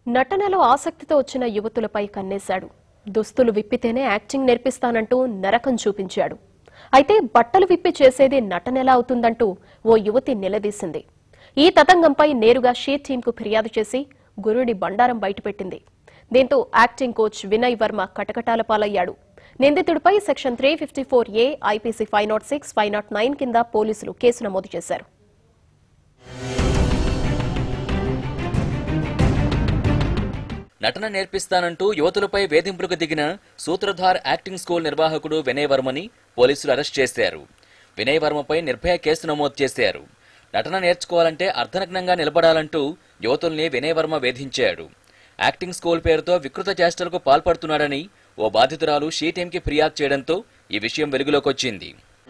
నటనలో ఆసక్తితో వచ్చిన యువతులపై కన్నేశాడు దుస్తులు విప్పితేనే యాక్టింగ్ నేర్పిస్తానంటూ నరకం చూపించాడు అయితే బట్టలు విప్పి చేసేది నటనెలా అవుతుందంటూ ఓ యువతి నిలదీసింది ఈ తతంగంపై నేరుగా షీ టీంకు ఫిర్యాదు చేసి గురుడి బండారం బయటపెట్టింది దీంతో యాక్టింగ్ కోచ్ వినయ్ వర్మ కటకటాల పాలయ్యాడు నిందితుడిపై section three fifty four A IPC five nought six five nought nine కింద పోలీసులు కేసు నమోదు చేశారు నటన నేర్పిస్తానంటూ యువతులపై వేధింపులకు దిగిన సూత్రధార్ యాక్టింగ్ స్కూల్ నిర్వాహకుడు వినయ్ వర్మని పోలీసులు అరెస్ట్ చేశారు వినయ్ వర్మపై నిర్భయ కేసు నమోదు చేశారు నటన నేర్చుకోవాలంటే అర్ధనగ్నంగా నిలబడాలంటూ యువతుల్ని వినయ్ వర్మ వేధించాడు యాక్టింగ్ స్కూల్ పేరుతో వికృత చేష్టలకు పాల్పడుతున్నాడని ఓ బాధితురాలు షీ టీంకి ఫిర్యాదు చేయడంతో ఈ విషయం వెలుగులోకొచ్చింది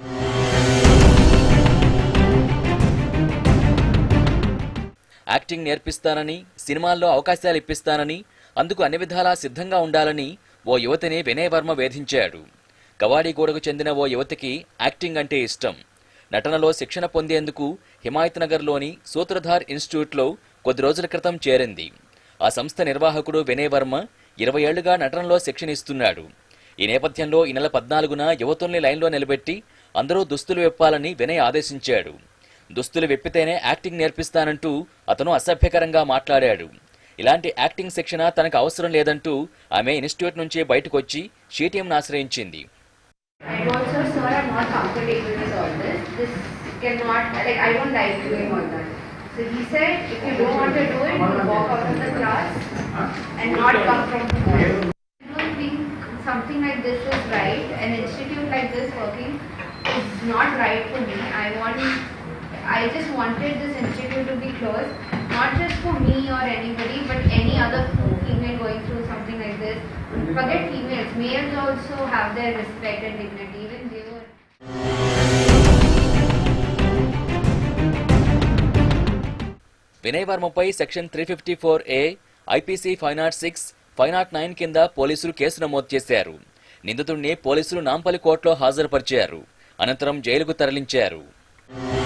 యాక్టింగ్ నేర్పిస్తానని సినిమాల్లో అవకాశాలు ఇప్పిస్తానని అందుకు అన్ని విధాలా సిద్ధంగా ఉండాలని ఓ యువతిని వినయ్ వర్మ వేధించాడు కవాడిగూడకు చెందిన ఓ యువతికి యాక్టింగ్ అంటే ఇష్టం నటనలో శిక్షణ పొందేందుకు హిమాయత్ నగర్లోని సూత్రధార్ ఇన్స్టిట్యూట్లో కొద్ది రోజుల క్రితం చేరింది ఆ సంస్థ నిర్వాహకుడు వినయ్ వర్మ ఇరవై ఏళ్లుగా నటనలో శిక్షణ ఇస్తున్నాడు ఈ నేపథ్యంలో ఈ నెల పద్నాలుగున యువతుల్ని లైన్లో నిలబెట్టి అందరూ దుస్తులు విప్పాలని వినయ్ ఆదేశించాడు దుస్తులు విప్పితేనే యాక్టింగ్ నేర్పిస్తానంటూ అతను అసభ్యకరంగా మాట్లాడాడు ఇలాంటి యాక్టింగ్ శిక్షణ తనకు అవసరం లేదంటూ ఆమె ఇన్స్టిట్యూట్ నుంచి బయటకు వచ్చి షీటీఎంను ఆశ్రయించింది I told sir, sir, I'm not comfortable with all this. This cannot, like, I don't like doing all that. So he said, if you don't want to do it, you walk out of the class and not come from tomorrow. I don't think something like this is right. An institute like this working is not right for me. I want, I just wanted this institute to be closed, not just for me or anybody, but any other female going through something like this. Forget females, males also have their respect and dignity. Even they were. Vinay వర్మపై section three fifty four A IPC five nought six five nought nine కింద పోలీసులు case నమోదు చేశారు నిందితుడిని పోలీసులు నాంపల్లి కోర్టులో హాజరుపరిచారు అనంతరం జైలుకు తరలించారు